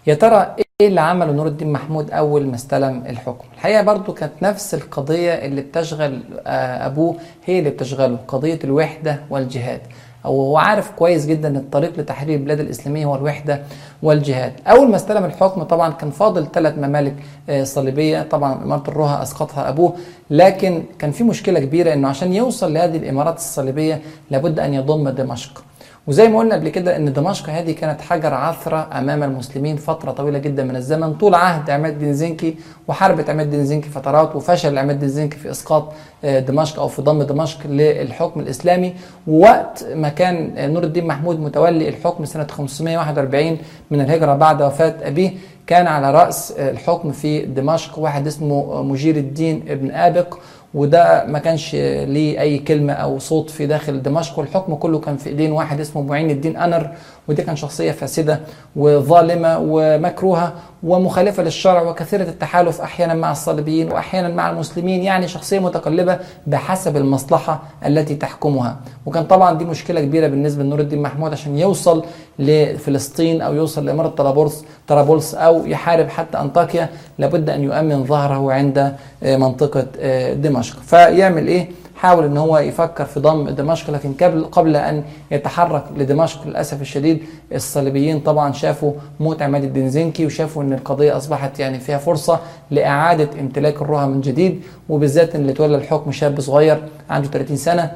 يا ترى ايه اللي عمله نور الدين محمود اول ما استلم الحكم الحقيقه برضو كانت نفس القضيه اللي بتشغل آه، ابوه هي اللي بتشغله قضيه الوحده والجهاد او هو عارف كويس جدا ان الطريق لتحرير البلاد الاسلاميه هو الوحده والجهاد اول ما استلم الحكم طبعا كان فاضل ثلاث ممالك آه، صليبيه طبعا اماره الروها اسقطها ابوه لكن كان في مشكله كبيره انه عشان يوصل لهذه الامارات الصليبيه لابد ان يضم دمشق وزي ما قلنا قبل كده ان دمشق هذه كانت حجر عثره امام المسلمين فتره طويله جدا من الزمن طول عهد عماد الدين زنكي وحاربت عماد الدين زنكي فترات وفشل عماد الدين زنكي في اسقاط آه، دمشق او في ضم دمشق للحكم الاسلامي ووقت ما كان آه، نور الدين محمود متولي الحكم سنه 541 من الهجره بعد وفاه ابيه كان على راس آه، الحكم في دمشق واحد اسمه مجير الدين ابن ابق وده ما كانش ليه اي كلمه او صوت في داخل دمشق والحكم كله كان في ايدين واحد اسمه معين الدين انر ودي كان شخصيه فاسده وظالمه ومكروهه ومخالفه للشرع وكثيره التحالف احيانا مع الصليبيين واحيانا مع المسلمين يعني شخصيه متقلبه بحسب المصلحه التي تحكمها وكان طبعا دي مشكله كبيره بالنسبه لنور الدين محمود عشان يوصل لفلسطين او يوصل لاماره طرابلس طرابلس او يحارب حتى انطاكيا لابد ان يؤمن ظهره عند منطقه دمشق فيعمل ايه حاول ان هو يفكر في ضم دمشق لكن قبل قبل ان يتحرك لدمشق للاسف الشديد الصليبيين طبعا شافوا موت عماد الدين زنكي وشافوا ان القضيه اصبحت يعني فيها فرصه لاعاده امتلاك الرها من جديد وبالذات ان اللي تولى الحكم شاب صغير عنده 30 سنه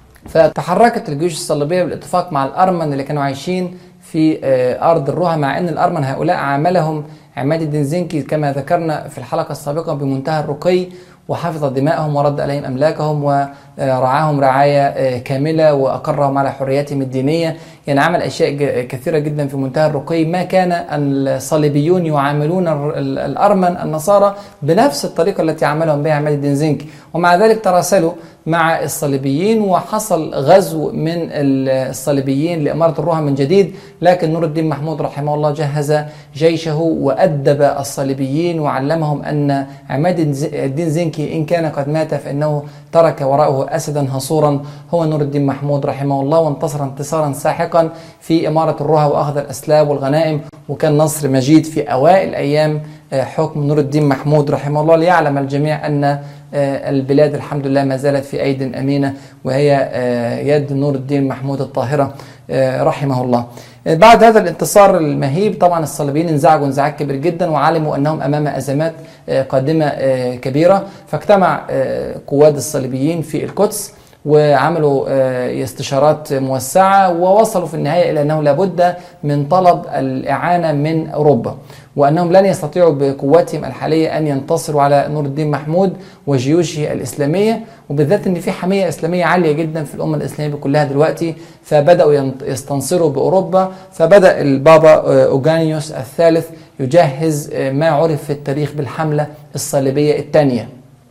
فتحركت الجيوش الصليبيه بالاتفاق مع الارمن اللي كانوا عايشين في آه، ارض الرها مع ان الارمن هؤلاء عاملهم عماد الدين زنكي كما ذكرنا في الحلقه السابقه بمنتهى الرقي وحفظ دماءهم ورد عليهم املاكهم ورعاهم رعايه كامله واقرهم على حرياتهم الدينيه يعني عمل اشياء كثيره جدا في منتهى الرقي ما كان الصليبيون يعاملون الارمن النصارى بنفس الطريقه التي عملهم بها عماد الدين زنكي ومع ذلك تراسلوا مع الصليبيين وحصل غزو من الصليبيين لإمارة الروها من جديد لكن نور الدين محمود رحمه الله جهز جيشه وأدب الصليبيين وعلمهم أن عماد الدين زنكي إن كان قد مات فإنه ترك وراءه أسدا هصورا هو نور الدين محمود رحمه الله وانتصر انتصارا ساحقا في إمارة الروها وأخذ الأسلاب والغنائم وكان نصر مجيد في أوائل أيام حكم نور الدين محمود رحمه الله ليعلم الجميع أن البلاد الحمد لله ما زالت في أيد أمينة وهي يد نور الدين محمود الطاهرة رحمه الله بعد هذا الانتصار المهيب طبعا الصليبيين انزعجوا انزعاج كبير جدا وعلموا انهم امام ازمات قادمه كبيره فاجتمع قواد الصليبيين في القدس وعملوا استشارات موسعه ووصلوا في النهايه الى انه لابد من طلب الاعانه من اوروبا وانهم لن يستطيعوا بقواتهم الحاليه ان ينتصروا على نور الدين محمود وجيوشه الاسلاميه وبالذات ان في حميه اسلاميه عاليه جدا في الامه الاسلاميه كلها دلوقتي فبداوا يستنصروا باوروبا فبدا البابا اوغانيوس الثالث يجهز ما عرف في التاريخ بالحمله الصليبيه الثانيه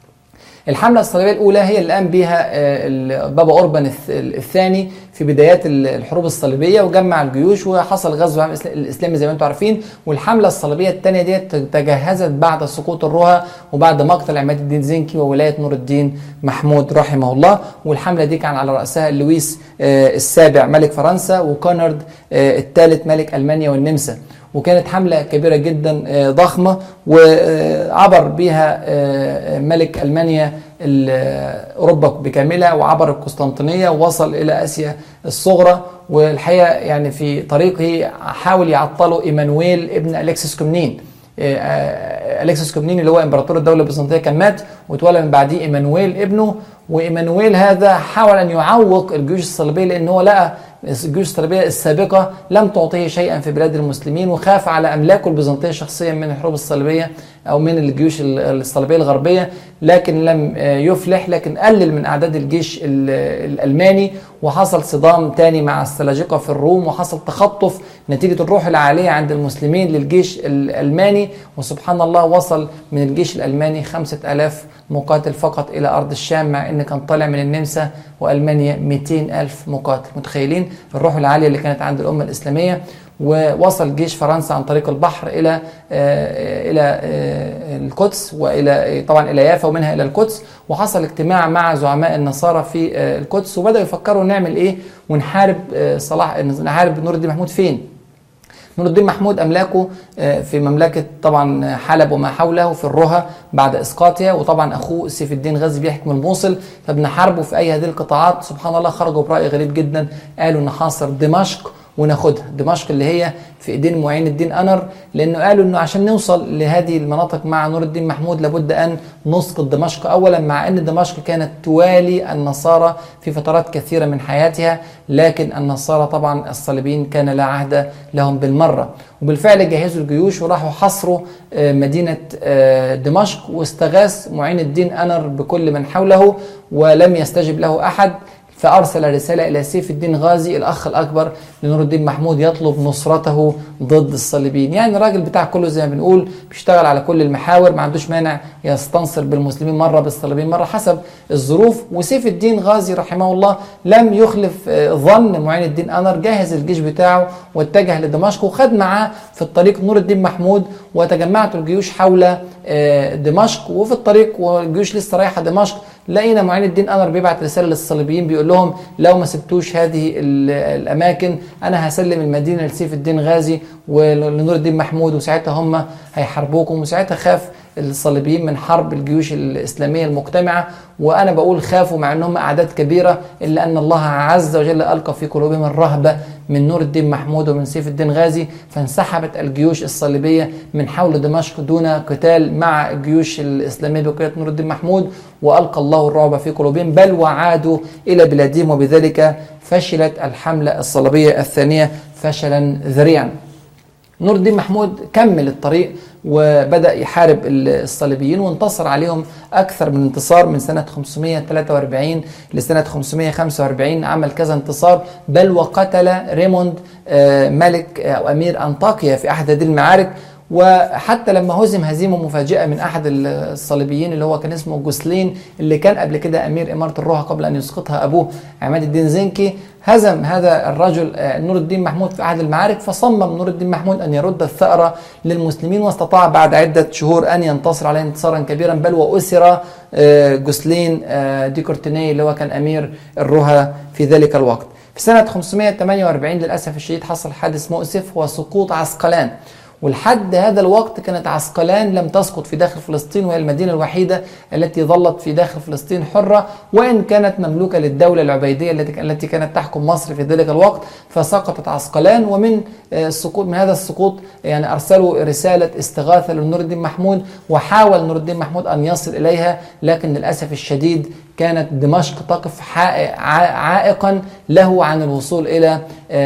الحملة الصليبية الأولى هي اللي قام بها بابا أوربان الثاني في بدايات الحروب الصليبية وجمع الجيوش وحصل غزو الإسلامي زي ما أنتم عارفين والحملة الصليبية الثانية دي تجهزت بعد سقوط الرها وبعد مقتل عماد الدين زنكي وولاية نور الدين محمود رحمه الله والحملة دي كان على رأسها لويس السابع ملك فرنسا وكونرد الثالث ملك ألمانيا والنمسا وكانت حملة كبيرة جدا ضخمة وعبر بها ملك ألمانيا أوروبا بكاملها وعبر القسطنطينية ووصل إلى آسيا الصغرى والحقيقة يعني في طريقه حاول يعطله إيمانويل ابن أليكسيس كومنين أليكسيس كومنين اللي هو إمبراطور الدولة البيزنطية كان مات وتولى من بعديه إيمانويل ابنه وإيمانويل هذا حاول أن يعوق الجيوش الصليبية لأن هو لقى الجيوش الصليبية السابقة لم تعطيه شيئا في بلاد المسلمين وخاف على أملاكه البيزنطية شخصيا من الحروب الصليبية أو من الجيوش الصليبية الغربية لكن لم يفلح لكن قلل من أعداد الجيش الألماني وحصل صدام تاني مع السلاجقة في الروم وحصل تخطف نتيجة الروح العالية عند المسلمين للجيش الألماني وسبحان الله وصل من الجيش الألماني خمسة ألاف مقاتل فقط إلى أرض الشام مع أن كان طالع من النمسا وألمانيا 200 ألف مقاتل متخيلين الروح العالية اللي كانت عند الأمة الإسلامية ووصل جيش فرنسا عن طريق البحر الى الى القدس والى طبعا الى يافا ومنها الى القدس وحصل اجتماع مع زعماء النصارى في القدس وبداوا يفكروا نعمل ايه ونحارب صلاح نحارب نور الدين محمود فين نور الدين محمود املاكه آه، في مملكه طبعا حلب وما حوله في الرها بعد اسقاطها وطبعا اخوه سيف الدين غازي بيحكم الموصل فبنحاربه في اي هذه القطاعات سبحان الله خرجوا براي غريب جدا قالوا نحاصر دمشق وناخدها دمشق اللي هي في ايدين معين الدين انر لانه قالوا انه عشان نوصل لهذه المناطق مع نور الدين محمود لابد ان نسقط دمشق اولا مع ان دمشق كانت توالي النصارى في فترات كثيره من حياتها لكن النصارى طبعا الصليبيين كان لا عهد لهم بالمره وبالفعل جهزوا الجيوش وراحوا حصروا آه، مدينه آه، دمشق واستغاث معين الدين انر بكل من حوله ولم يستجب له احد فأرسل رسالة إلى سيف الدين غازي الأخ الأكبر لنور الدين محمود يطلب نصرته ضد الصليبيين يعني الراجل بتاع كله زي ما بنقول بيشتغل على كل المحاور ما عندوش مانع يستنصر بالمسلمين مرة بالصليبيين مرة حسب الظروف وسيف الدين غازي رحمه الله لم يخلف آه، ظن معين الدين أنر جهز الجيش بتاعه واتجه لدمشق وخد معاه في الطريق نور الدين محمود وتجمعت الجيوش حول آه، دمشق وفي الطريق والجيوش لسه رايحة دمشق لقينا معين الدين انور بيبعت رساله للصليبيين بيقول لهم لو ما سبتوش هذه الاماكن انا هسلم المدينه لسيف الدين غازي ولنور الدين محمود وساعتها هم هيحاربوكم وساعتها خاف الصليبيين من حرب الجيوش الإسلامية المجتمعة وأنا بقول خافوا مع أنهم أعداد كبيرة إلا أن الله عز وجل ألقى في قلوبهم الرهبة من نور الدين محمود ومن سيف الدين غازي فانسحبت الجيوش الصليبية من حول دمشق دون قتال مع الجيوش الإسلامية بقيادة نور الدين محمود وألقى الله الرعب في قلوبهم بل وعادوا إلى بلادهم وبذلك فشلت الحملة الصليبية الثانية فشلا ذريعا نور الدين محمود كمل الطريق وبدأ يحارب الصليبيين وانتصر عليهم أكثر من انتصار من سنة 543 لسنة 545 عمل كذا انتصار بل وقتل ريموند آه، ملك أو أمير أنطاكيا في أحد هذه المعارك وحتى لما هزم هزيمه مفاجئه من احد الصليبيين اللي هو كان اسمه جوسلين اللي كان قبل كده امير اماره الروها قبل ان يسقطها ابوه عماد الدين زنكي هزم هذا الرجل آه، نور الدين محمود في احد المعارك فصمم نور الدين محمود ان يرد الثأر للمسلمين واستطاع بعد عده شهور ان ينتصر عليه انتصارا كبيرا بل واسر آه، جوسلين آه، ديكورتيني اللي هو كان امير الروها في ذلك الوقت. في سنه 548 للاسف الشديد حصل حادث مؤسف وسقوط عسقلان ولحد هذا الوقت كانت عسقلان لم تسقط في داخل فلسطين وهي المدينة الوحيدة التي ظلت في داخل فلسطين حرة وإن كانت مملوكة للدولة العبيدية التي كانت تحكم مصر في ذلك الوقت فسقطت عسقلان ومن آه، السقوط من هذا السقوط يعني أرسلوا رسالة استغاثة لنور الدين محمود وحاول نور الدين محمود أن يصل إليها لكن للأسف الشديد كانت دمشق تقف عائقا له عن الوصول الى آه،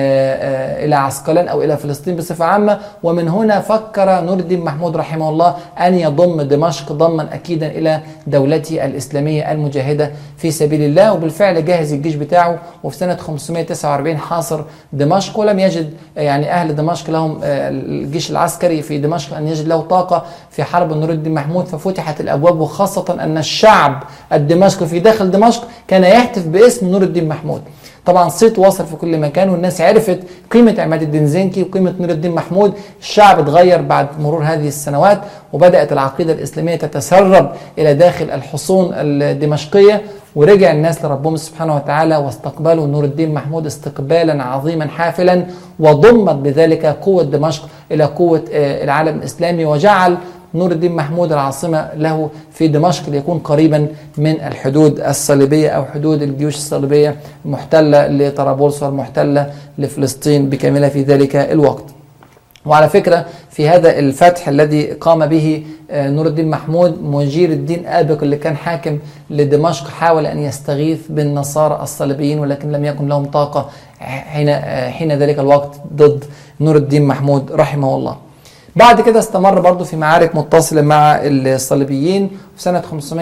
آه، الى عسقلان او الى فلسطين بصفه عامه ومن هنا فكر نور الدين محمود رحمه الله ان يضم دمشق ضما اكيدا الى دولته الاسلاميه المجاهده في سبيل الله وبالفعل جهز الجيش بتاعه وفي سنه 549 حاصر دمشق ولم يجد يعني اهل دمشق لهم آه، الجيش العسكري في دمشق ان يجد له طاقه في حرب نور الدين محمود ففتحت الابواب وخاصه ان الشعب الدمشقي في داخل دمشق كان يهتف باسم نور الدين محمود طبعا صيت وصل في كل مكان والناس عرفت قيمة عماد الدين زنكي وقيمة نور الدين محمود الشعب اتغير بعد مرور هذه السنوات وبدأت العقيدة الإسلامية تتسرب إلى داخل الحصون الدمشقية ورجع الناس لربهم سبحانه وتعالى واستقبلوا نور الدين محمود استقبالا عظيما حافلا وضمت بذلك قوة دمشق إلى قوة آه، العالم الإسلامي وجعل نور الدين محمود العاصمة له في دمشق ليكون قريبا من الحدود الصليبية أو حدود الجيوش الصليبية المحتلة لطرابلس والمحتلة لفلسطين بكاملها في ذلك الوقت وعلى فكرة في هذا الفتح الذي قام به آه، نور الدين محمود مجير الدين آبق اللي كان حاكم لدمشق حاول أن يستغيث بالنصارى الصليبيين ولكن لم يكن لهم طاقة حين, آه، حين ذلك الوقت ضد نور الدين محمود رحمه الله بعد كده استمر برضه في معارك متصلة مع الصليبيين في سنة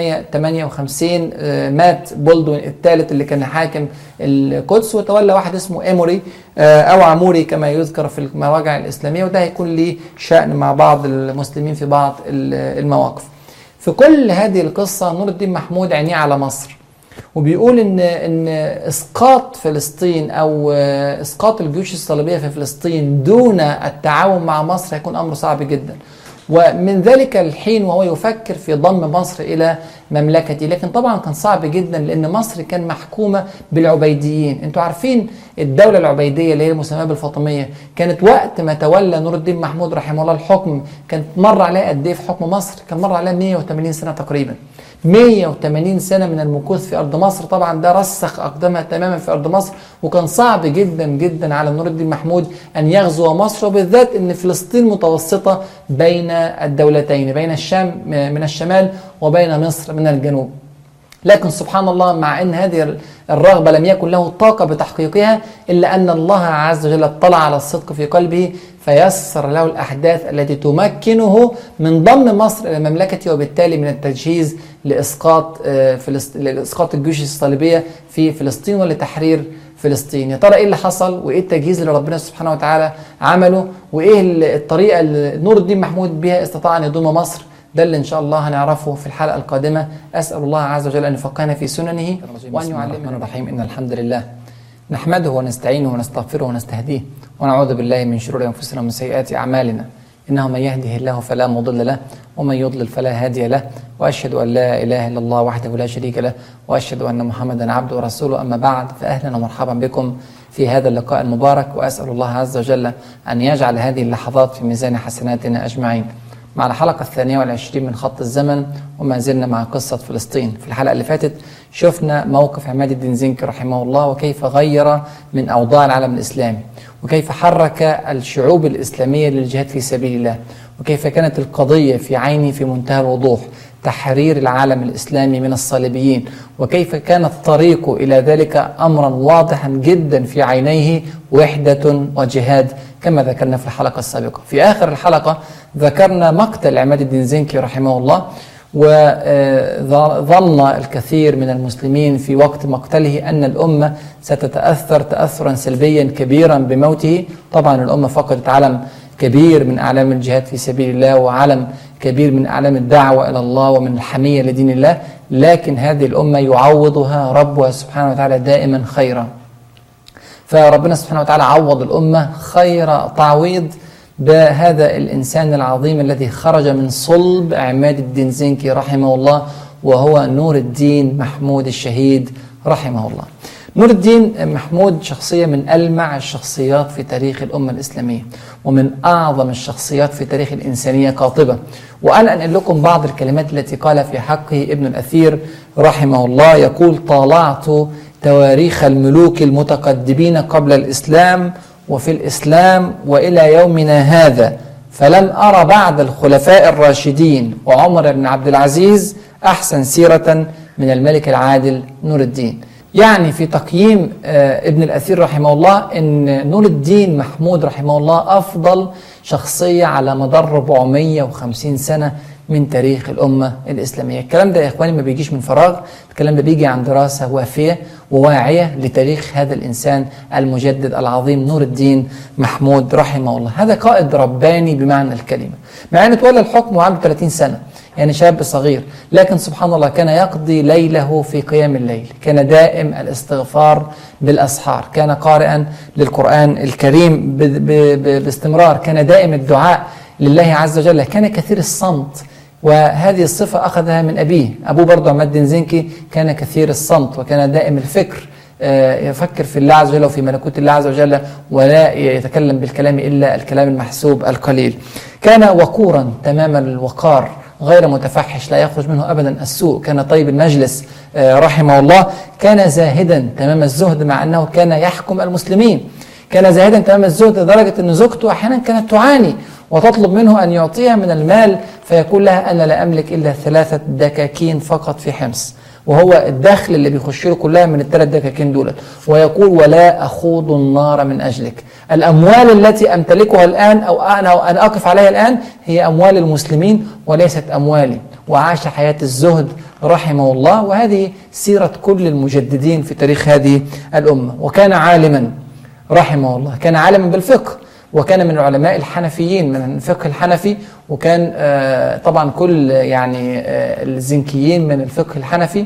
558 آه، مات بولدون الثالث اللي كان حاكم القدس وتولى واحد اسمه ايموري آه، او عموري كما يذكر في المراجع الاسلامية وده هيكون ليه شأن مع بعض المسلمين في بعض المواقف في كل هذه القصة نور الدين محمود عينيه على مصر وبيقول ان ان اسقاط فلسطين او اسقاط الجيوش الصليبيه في فلسطين دون التعاون مع مصر هيكون امر صعب جدا ومن ذلك الحين وهو يفكر في ضم مصر إلى مملكته لكن طبعا كان صعب جدا لأن مصر كان محكومة بالعبيديين انتوا عارفين الدولة العبيدية اللي هي المسماة بالفاطمية كانت وقت ما تولى نور الدين محمود رحمه الله الحكم كانت مر عليها قد ايه في حكم مصر كان مر عليها 180 سنة تقريبا 180 سنة من المكوث في أرض مصر طبعا ده رسخ أقدامها تماما في أرض مصر وكان صعب جدا جدا على نور الدين محمود أن يغزو مصر وبالذات أن فلسطين متوسطة بين الدولتين بين الشام من الشمال وبين مصر من الجنوب لكن سبحان الله مع ان هذه الرغبه لم يكن له طاقه بتحقيقها الا ان الله عز وجل اطلع على الصدق في قلبه فيسر له الاحداث التي تمكنه من ضم مصر الى مملكته وبالتالي من التجهيز لاسقاط فلسط... لاسقاط الجيوش الصليبيه في فلسطين ولتحرير فلسطين يا ترى ايه اللي حصل وايه التجهيز اللي ربنا سبحانه وتعالى عمله وايه الطريقه اللي نور الدين محمود بها استطاع ان يضم مصر ده اللي ان شاء الله هنعرفه في الحلقه القادمه اسال الله عز وجل ان يفقهنا في سننه وان يعلمنا الرحيم ان الحمد لله نحمده ونستعينه ونستغفره ونستهديه ونعوذ بالله من شرور انفسنا ومن سيئات اعمالنا انه من يهده الله فلا مضل له ومن يضلل فلا هادي له واشهد ان لا اله الا الله وحده لا شريك له واشهد ان محمدا عبده ورسوله اما بعد فاهلا ومرحبا بكم في هذا اللقاء المبارك واسال الله عز وجل ان يجعل هذه اللحظات في ميزان حسناتنا اجمعين مع الحلقة الثانية والعشرين من خط الزمن وما زلنا مع قصة فلسطين في الحلقة اللي فاتت شفنا موقف عماد الدين زنكي رحمه الله وكيف غير من أوضاع العالم الإسلامي وكيف حرك الشعوب الإسلامية للجهاد في سبيل الله وكيف كانت القضية في عيني في منتهى الوضوح تحرير العالم الإسلامي من الصليبيين وكيف كان الطريق إلى ذلك أمرا واضحا جدا في عينيه وحدة وجهاد كما ذكرنا في الحلقة السابقة في آخر الحلقة ذكرنا مقتل عماد الدين زنكي رحمه الله وظن الكثير من المسلمين في وقت مقتله أن الأمة ستتأثر تأثرا سلبيا كبيرا بموته طبعا الأمة فقدت علم كبير من أعلام الجهاد في سبيل الله وعلم كبير من أعلام الدعوة إلى الله ومن الحمية لدين الله لكن هذه الأمة يعوضها ربها سبحانه وتعالى دائما خيرا فربنا سبحانه وتعالى عوض الأمة خير تعويض بهذا الإنسان العظيم الذي خرج من صلب عماد الدين زنكي رحمه الله وهو نور الدين محمود الشهيد رحمه الله نور الدين محمود شخصية من ألمع الشخصيات في تاريخ الأمة الإسلامية ومن أعظم الشخصيات في تاريخ الإنسانية قاطبة وأنا أنقل لكم بعض الكلمات التي قال في حقه ابن الأثير رحمه الله يقول طالعت تواريخ الملوك المتقدمين قبل الإسلام وفي الإسلام وإلى يومنا هذا فلم أرى بعد الخلفاء الراشدين وعمر بن عبد العزيز أحسن سيرة من الملك العادل نور الدين يعني في تقييم ابن الأثير رحمه الله أن نور الدين محمود رحمه الله أفضل شخصية على مدار 450 سنة من تاريخ الأمة الإسلامية الكلام ده يا إخواني ما بيجيش من فراغ الكلام ده بيجي عن دراسة وافية وواعية لتاريخ هذا الإنسان المجدد العظيم نور الدين محمود رحمه الله هذا قائد رباني بمعنى الكلمة مع أن تولى الحكم وعنده 30 سنة يعني شاب صغير لكن سبحان الله كان يقضي ليله في قيام الليل كان دائم الاستغفار بالأسحار كان قارئا للقرآن الكريم باستمرار كان دائم الدعاء لله عز وجل كان كثير الصمت وهذه الصفة أخذها من أبيه أبوه برضه عماد الدين زنكي كان كثير الصمت وكان دائم الفكر يفكر في الله عز وجل وفي ملكوت الله عز وجل ولا يتكلم بالكلام إلا الكلام المحسوب القليل كان وقورا تمام الوقار غير متفحش لا يخرج منه ابدا السوء كان طيب المجلس رحمه الله كان زاهدا تمام الزهد مع انه كان يحكم المسلمين كان زاهدا تمام الزهد لدرجه ان زوجته احيانا كانت تعاني وتطلب منه ان يعطيها من المال فيقول لها انا لا املك الا ثلاثه دكاكين فقط في حمص وهو الدخل اللي بيخش له كلها من الثلاث دكاكين دولت ويقول ولا اخوض النار من اجلك الاموال التي امتلكها الان او انا انا اقف عليها الان هي اموال المسلمين وليست اموالي وعاش حياه الزهد رحمه الله وهذه سيره كل المجددين في تاريخ هذه الامه وكان عالما رحمه الله كان عالما بالفقه وكان من علماء الحنفيين من الفقه الحنفي وكان طبعا كل يعني الزنكيين من الفقه الحنفي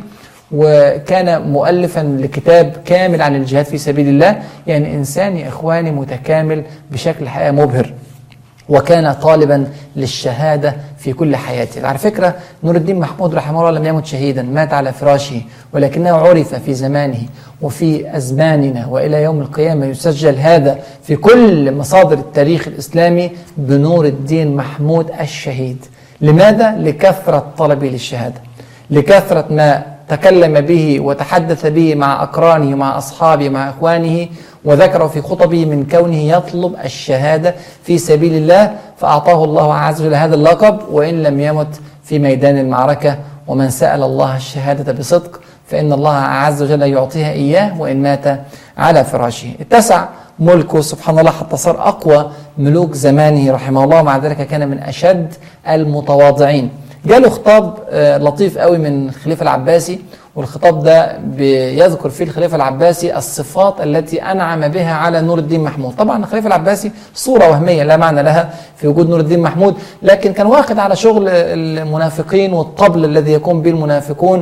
وكان مؤلفا لكتاب كامل عن الجهاد في سبيل الله يعني انسان يا اخواني متكامل بشكل حقيقه مبهر وكان طالبا للشهادة في كل حياته على فكرة نور الدين محمود رحمه الله لم يمت شهيدا مات على فراشه ولكنه عرف في زمانه وفي أزماننا وإلى يوم القيامة يسجل هذا في كل مصادر التاريخ الإسلامي بنور الدين محمود الشهيد لماذا؟ لكثرة طلبه للشهادة لكثرة ما تكلم به وتحدث به مع أقرانه مع أصحابه مع إخوانه وذكر في خطبه من كونه يطلب الشهادة في سبيل الله فأعطاه الله عز وجل هذا اللقب وإن لم يمت في ميدان المعركة ومن سأل الله الشهادة بصدق فإن الله عز وجل يعطيها إياه وإن مات على فراشه اتسع ملكه سبحان الله حتى صار أقوى ملوك زمانه رحمه الله ومع ذلك كان من أشد المتواضعين جاله خطاب آه، لطيف قوي من الخليفة العباسي والخطاب ده بيذكر فيه الخليفة العباسي الصفات التي أنعم بها على نور الدين محمود طبعا الخليفة العباسي صورة وهمية لا معنى لها في وجود نور الدين محمود لكن كان واخد على شغل المنافقين والطبل الذي يقوم به المنافقون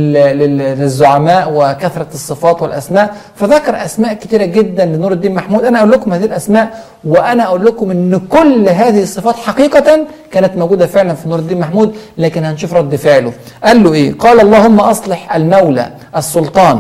للزعماء وكثرة الصفات والأسماء فذكر أسماء كثيرة جدا لنور الدين محمود أنا أقول لكم هذه الأسماء وأنا أقول لكم أن كل هذه الصفات حقيقة كانت موجودة فعلا في نور الدين محمود لكن هنشوف رد فعله قال له إيه قال اللهم أصلح المولى السلطان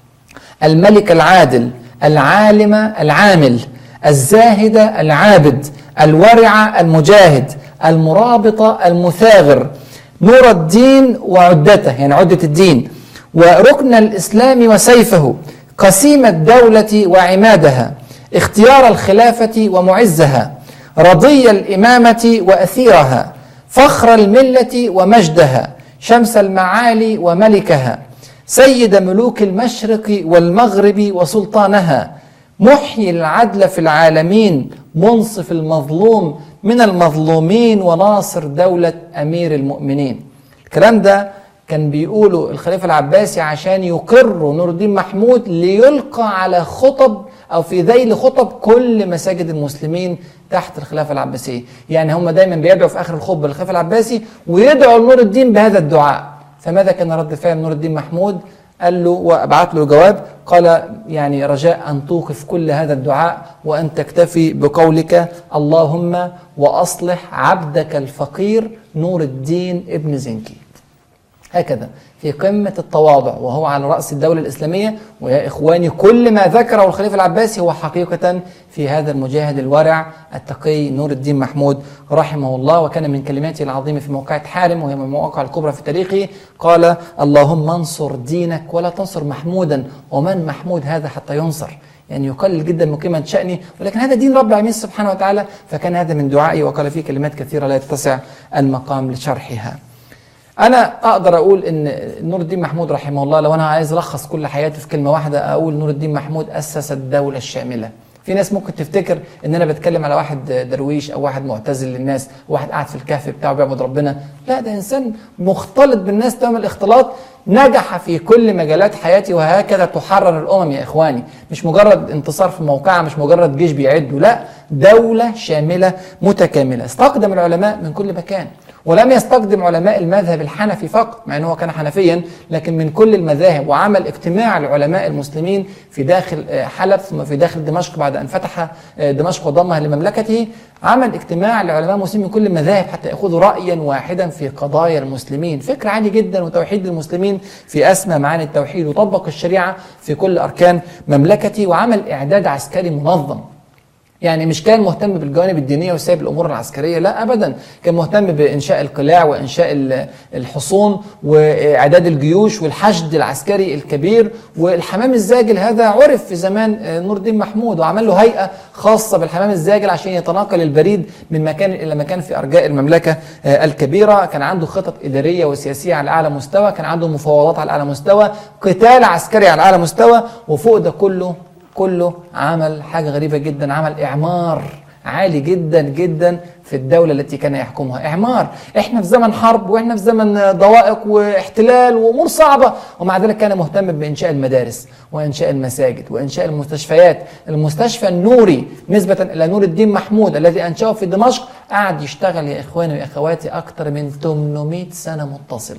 الملك العادل العالم العامل الزاهد العابد الورع المجاهد المرابط المثاغر نور الدين وعدته يعني عدة الدين وركن الإسلام وسيفه قسيم الدولة وعمادها اختيار الخلافة ومعزها رضي الإمامة وأثيرها فخر الملة ومجدها شمس المعالي وملكها سيد ملوك المشرق والمغرب وسلطانها محيي العدل في العالمين منصف المظلوم من المظلومين وناصر دولة أمير المؤمنين الكلام ده كان بيقوله الخليفة العباسي عشان يقر نور الدين محمود ليلقى على خطب أو في ذيل خطب كل مساجد المسلمين تحت الخلافة العباسية يعني هم دايما بيدعوا في آخر الخطبة للخليفة العباسي ويدعوا لنور الدين بهذا الدعاء فماذا كان رد فعل نور الدين محمود قال له وابعت له جواب قال يعني رجاء ان توقف كل هذا الدعاء وان تكتفي بقولك اللهم واصلح عبدك الفقير نور الدين ابن زنكي هكذا في قمة التواضع وهو على رأس الدولة الإسلامية ويا إخواني كل ما ذكره الخليفة العباسي هو حقيقة في هذا المجاهد الورع التقي نور الدين محمود رحمه الله وكان من كلماته العظيمة في موقعة حارم وهي من المواقع الكبرى في تاريخه قال اللهم انصر دينك ولا تنصر محمودا ومن محمود هذا حتى ينصر يعني يقلل جدا من قيمة شأني ولكن هذا دين رب العالمين سبحانه وتعالى فكان هذا من دعائي وقال فيه كلمات كثيرة لا يتسع المقام لشرحها انا اقدر اقول ان نور الدين محمود رحمه الله لو انا عايز الخص كل حياتي في كلمه واحده اقول نور الدين محمود اسس الدوله الشامله في ناس ممكن تفتكر ان انا بتكلم على واحد درويش او واحد معتزل للناس واحد قاعد في الكهف بتاعه بيعبد ربنا لا ده انسان مختلط بالناس تمام الاختلاط نجح في كل مجالات حياتي وهكذا تحرر الامم يا اخواني مش مجرد انتصار في موقعها مش مجرد جيش بيعدوا لا دوله شامله متكامله استقدم العلماء من كل مكان ولم يستقدم علماء المذهب الحنفي فقط مع أنه كان حنفيا لكن من كل المذاهب وعمل اجتماع لعلماء المسلمين في داخل آه، حلب ثم في داخل دمشق بعد أن فتح آه، دمشق وضمها لمملكته عمل اجتماع لعلماء المسلمين من كل المذاهب حتى يأخذوا رأيا واحدا في قضايا المسلمين فكر عالي جدا وتوحيد المسلمين في أسمى معاني التوحيد وطبق الشريعة في كل أركان مملكته وعمل إعداد عسكري منظم يعني مش كان مهتم بالجوانب الدينيه وسايب الامور العسكريه لا ابدا كان مهتم بانشاء القلاع وانشاء الحصون واعداد الجيوش والحشد العسكري الكبير والحمام الزاجل هذا عرف في زمان آه، نور الدين محمود وعمل له هيئه خاصه بالحمام الزاجل عشان يتناقل البريد من مكان الى مكان في ارجاء المملكه آه، الكبيره كان عنده خطط اداريه وسياسيه على اعلى مستوى كان عنده مفاوضات على اعلى مستوى قتال عسكري على اعلى مستوى وفوق ده كله كله عمل حاجة غريبة جدا عمل إعمار عالي جدا جدا في الدولة التي كان يحكمها إعمار إحنا في زمن حرب وإحنا في زمن ضوائق واحتلال وأمور صعبة ومع ذلك كان مهتم بإنشاء المدارس وإنشاء المساجد وإنشاء المستشفيات المستشفى النوري نسبة إلى نور الدين محمود الذي أنشأه في دمشق قعد يشتغل يا إخواني وأخواتي أكثر من 800 سنة متصلة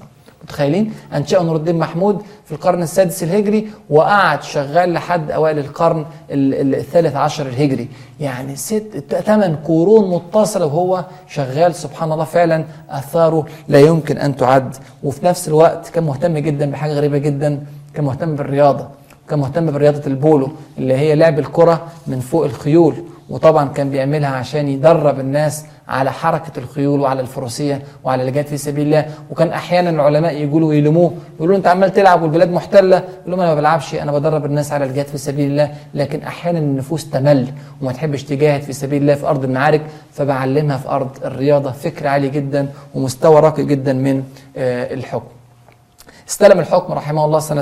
متخيلين انشأ نور الدين محمود في القرن السادس الهجري وقعد شغال لحد اوائل القرن ال- ال- الثالث عشر الهجري يعني ست ثمان قرون متصله وهو شغال سبحان الله فعلا اثاره لا يمكن ان تعد وفي نفس الوقت كان مهتم جدا بحاجه غريبه جدا كان مهتم بالرياضه كان مهتم برياضه البولو اللي هي لعب الكره من فوق الخيول وطبعا كان بيعملها عشان يدرب الناس على حركة الخيول وعلى الفروسية وعلى الجهاد في سبيل الله وكان أحيانا العلماء يقولوا ويلموه يقولوا له أنت عمال تلعب والبلاد محتلة يقول لهم أنا ما بلعبش أنا بدرب الناس على الجهاد في سبيل الله لكن أحيانا النفوس تمل وما تحبش تجاهد في سبيل الله في أرض المعارك فبعلمها في أرض الرياضة فكر عالي جدا ومستوى راقي جدا من آه، الحكم استلم الحكم رحمه الله سنة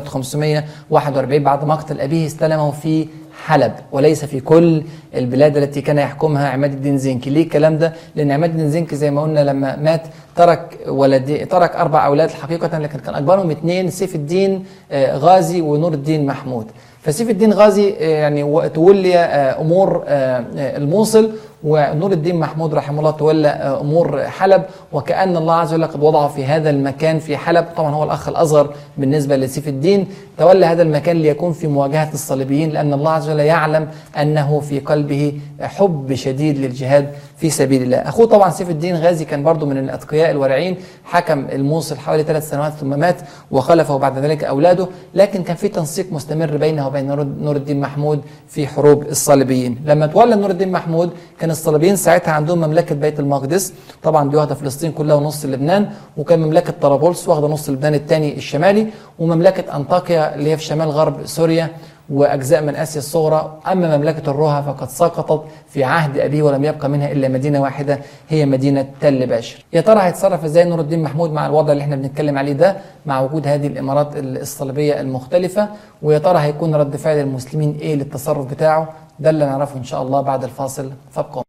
541 بعد مقتل أبيه استلمه في حلب وليس في كل البلاد التي كان يحكمها عماد الدين زنكي ليه الكلام ده لأن عماد الدين زنكي زي ما قلنا لما مات ترك ولدي ترك أربع أولاد حقيقة لكن كان أكبرهم اثنين سيف الدين آه، غازي ونور الدين محمود فسيف الدين غازي آه، يعني و- تولي آه، امور آه، آه، الموصل ونور الدين محمود رحمه الله تولى آه، امور حلب وكان الله عز وجل قد وضعه في هذا المكان في حلب طبعا هو الاخ الاصغر بالنسبه لسيف الدين تولى هذا المكان ليكون في مواجهه الصليبيين لان الله عز وجل يعلم انه في قلبه حب شديد للجهاد في سبيل الله اخوه طبعا سيف الدين غازي كان برضه من الاتقياء الورعين حكم الموصل حوالي ثلاث سنوات ثم مات وخلفه بعد ذلك اولاده لكن كان في تنسيق مستمر بينه وبين نور- نور الدين محمود في حروب الصليبيين لما تولى نور الدين محمود كان الصليبيين ساعتها عندهم مملكه بيت المقدس طبعا دي واخده فلسطين كلها ونص لبنان وكان مملكه طرابلس واخده نص لبنان الثاني الشمالي ومملكه انطاكيا اللي هي في شمال غرب سوريا واجزاء من اسيا الصغرى اما مملكه الرها فقد سقطت في عهد ابيه ولم يبقى منها الا مدينه واحده هي مدينه تل باشر يا ترى هيتصرف ازاي نور الدين محمود مع الوضع اللي احنا بنتكلم عليه ده مع وجود هذه الامارات الصليبيه المختلفه ويا ترى هيكون رد فعل المسلمين ايه للتصرف بتاعه ده اللي نعرفه ان شاء الله بعد الفاصل فابقوا